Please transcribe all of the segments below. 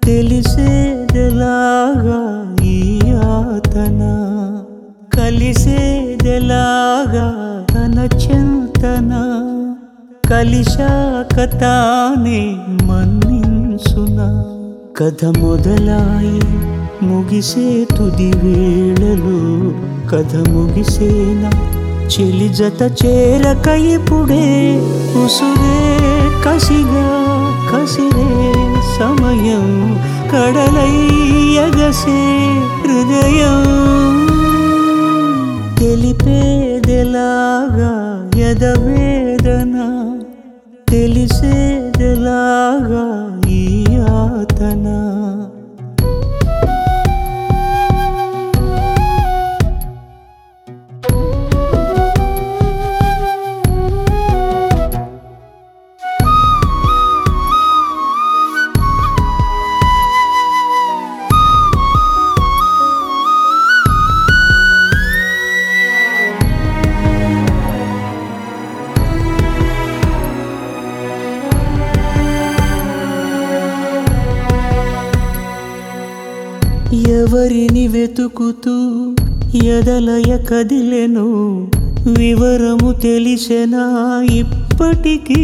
తెలిసేదెలాగా ఈ యాతన కలిసేదెలాగా తన చింతన కలిశాక తానే మన్నింసునా కథ మొదలాయి ముగిసే తుది వేళలో కథ ముగిసేన చెలి జత చేరక ఇప్పుడే ఉసురే కసిగా కసిరే సమయం కడలై ఎగసే హృదయం తెలిపేదెలాగా యదవేదన తెలిసేదెలాగా ఈ యాతన ఎవరిని వెతుకుతూ ఎదలయ కదిలెను వివరము తెలిసెనా ఇప్పటికీ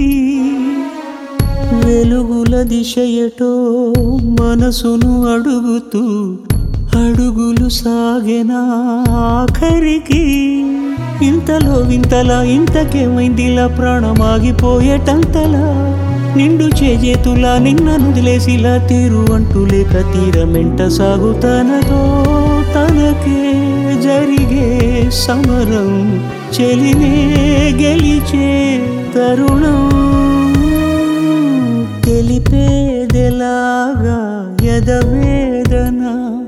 వెలుగుల దిశయటో మనసును అడుగుతూ అడుగులు సాగెనా ఆఖరికి ఇంతలో వింతలా ఇంతకేమైందిలా ప్రాణమాగిపోయేటంతలా నిండు చేజేతులా నిన్న నుదిలేసిలా తీరు అంటూ లేక తీరమెంట సాగుతనదో తనకే జరిగే సమరం చెలినే గెలిచే తరుణం తెలిపేదెలాగా యదవేదన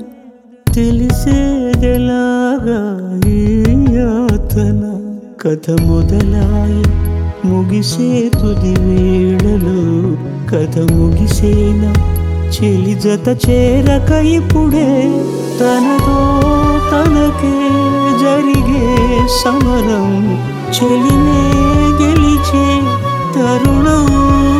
తెలిసేదెలాగా ఈ యాతన కథ మొదలాయి ముగిసే తుది వేళలో కథ ముగిసేన చెలి జత చేరక ఇప్పుడే తనతో తనకే జరిగే సమరం చెలినే గెలిచే తరుణం